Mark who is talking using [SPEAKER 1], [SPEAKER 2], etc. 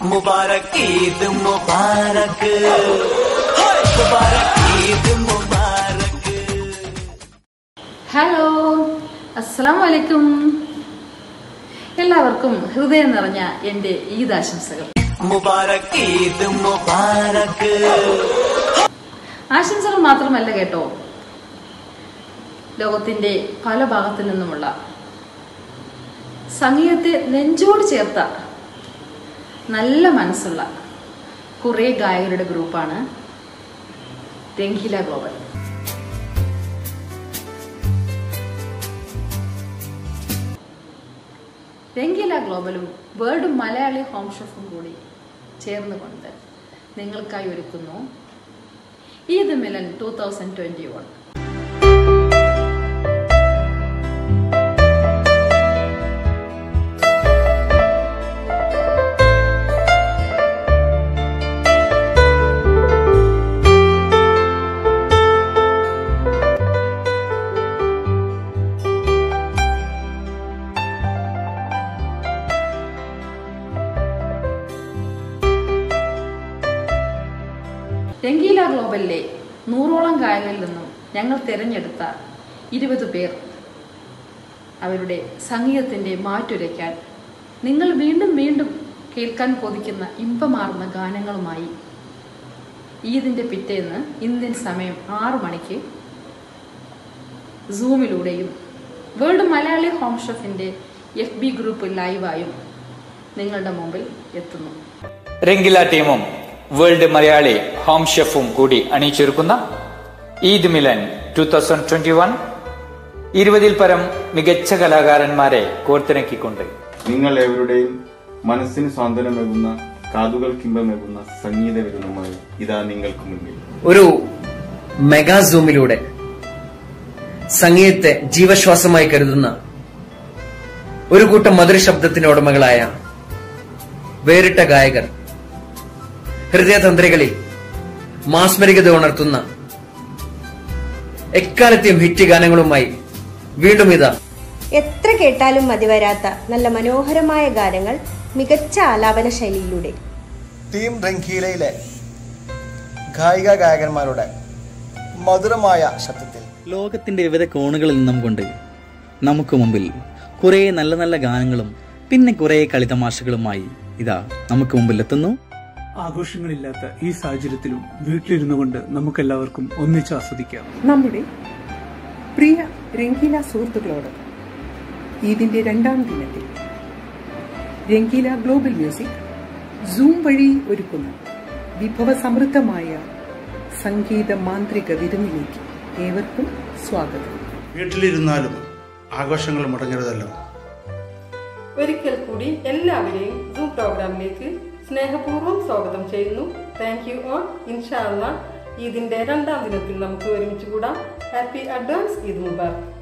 [SPEAKER 1] मुबारक ईद मुबारक मुबारक ईद मुबारक
[SPEAKER 2] ഹലോ അസ്സാം വലൈക്കും എല്ലാവർക്കും ഹൃദയം നിറഞ്ഞ എൻ്റെ ഈദ് ആശംസകൾ
[SPEAKER 1] मुबारक ईद मुबारक
[SPEAKER 2] ആശംസകൾ മാത്രമല്ല കേട്ടോ ലോകത്തിൻ്റെ പല ഭാഗത്തു നിന്നുമുള്ള സംഗീതത്തെ നെഞ്ചോട് ചേർത്ത നല്ല മനസ്സുള്ള കുറേ ഗായകരുടെ ഗ്രൂപ്പാണ് രംഗീല ഗ്ലോബൽ രംഗീല ഗ്ലോബലും വേൾഡ് മലയാളി ഹോം ഷെഫും കൂടി ചേർന്നുകൊണ്ട് നിങ്ങൾക്കായി ഒരുക്കുന്നു Eid Milan two thousand twenty one Rangeela ഗ്ലോബലിലെ നൂറോളം ഗായകരിൽ നിന്നും ഞങ്ങൾ തിരഞ്ഞെടുത്ത ഇരുപത് പേർ അവരുടെ സംഗീതത്തിൻ്റെ മാറ്റുരയ്ക്കാൻ നിങ്ങൾ വീണ്ടും വീണ്ടും കേൾക്കാൻ കൊതിക്കുന്ന ഇമ്പമാർന്ന ഗാനങ്ങളുമായി ഈദിൻ്റെ പിറ്റേന്ന് ഇന്ത്യൻ സമയം ആറു മണിക്ക് സൂമിലൂടെയും വേൾഡ് മലയാളി ഹോം ഷെഫിൻ്റെ എഫ് ബി ഗ്രൂപ്പ് ലൈവായും നിങ്ങളുടെ മുമ്പിൽ എത്തുന്നു
[SPEAKER 3] രംഗില ടീമും വേൾഡ് മലയാളി ഹോം ഷെഫും കൂടി അണിയിച്ചൊരുക്കുന്ന Eid Milan two thousand twenty one ഇരുപതിൽ പരം മികച്ച കലാകാരന്മാരെ കോർത്തിണക്കിക്കൊണ്ട്
[SPEAKER 4] നിങ്ങൾ എവരുടെയും മനസ്സിന് സ്വാതന്ത്ര്യമേകുന്ന കാതുകൾക്കിമ്പമേകുന്ന സംഗീത വിരുന്നുമായി ഇതാ നിങ്ങൾക്ക് മുന്നിൽ
[SPEAKER 5] ഒരു മെഗാ സൂമിലൂടെ സംഗീതത്തെ ജീവശ്വാസമായി കരുതുന്ന ഒരു കൂട്ടം മധുര ശബ്ദത്തിന് ഉടമകളായ വേറിട്ട ഗായകർ ഹൃദയതന്ത്രികളിൽ മാസ്മരികത ഉണർത്തുന്ന എക്കാലത്തെയും ഹിറ്റ് ഗാനങ്ങളുമായി വീണ്ടും ഇതാ
[SPEAKER 6] എത്ര കേട്ടാലും മതിവരാത്ത നല്ല മനോഹരമായ ഗാനങ്ങൾ മികച്ച ആലാപന ശൈലിയിലൂടെ
[SPEAKER 7] ടീം റംഗീലയിലെ ഗായിക ഗായകന്മാരുടെ മധുരമായ ശബ്ദത്തിൽ
[SPEAKER 8] ലോകത്തിന്റെ വിവിധ കോണുകളിൽ നിന്നും കൊണ്ട് നമുക്ക് മുമ്പിൽ കുറേ നല്ല നല്ല ഗാനങ്ങളും പിന്നെ കുറേ കളിതമാശകളുമായി ഇതാ നമുക്ക് മുമ്പിൽ എത്തുന്നു
[SPEAKER 9] ആഘോഷങ്ങളില്ലാത്ത ഈ സാഹചര്യത്തിലും വീട്ടിലിരുന്നു കൊണ്ട് നമുക്കെല്ലാവർക്കും ഒന്നിച്ച് ആസ്വദിക്കാം
[SPEAKER 10] നമ്മുടെ പ്രിയ രംഗീല സുഹൃത്തുക്കളോട് ഈദിന്റെ രണ്ടാം ദിനത്തിൽ രംഗീല ഗ്ലോബൽ മ്യൂസിക് സൂം വഴി ഒരുക്കുന്ന വിഭവസമൃദ്ധമായ സംഗീത മാന്ത്രിക വിരുന്നിലേക്ക് ഏവർക്കും സ്വാഗതം
[SPEAKER 11] വീട്ടിലിരുന്നാലും ആഘോഷങ്ങൾ മുടങ്ങരുതല്ലോ
[SPEAKER 12] ഒരിക്കൽ കൂടി എല്ലാവരെയും സൂം പ്രോഗ്രാമിലേക്ക് സ്നേഹപൂർവ്വം സ്വാഗതം ചെയ്യുന്നു താങ്ക് യു ഓൾ ഇൻഷാല്ല ഇതിന്റെ രണ്ടാം ദിനത്തിൽ നമുക്ക് ഒരുമിച്ച് കൂടാം ഹാപ്പി അഡ്വാൻസ് ഈദ് മുബാർക്ക്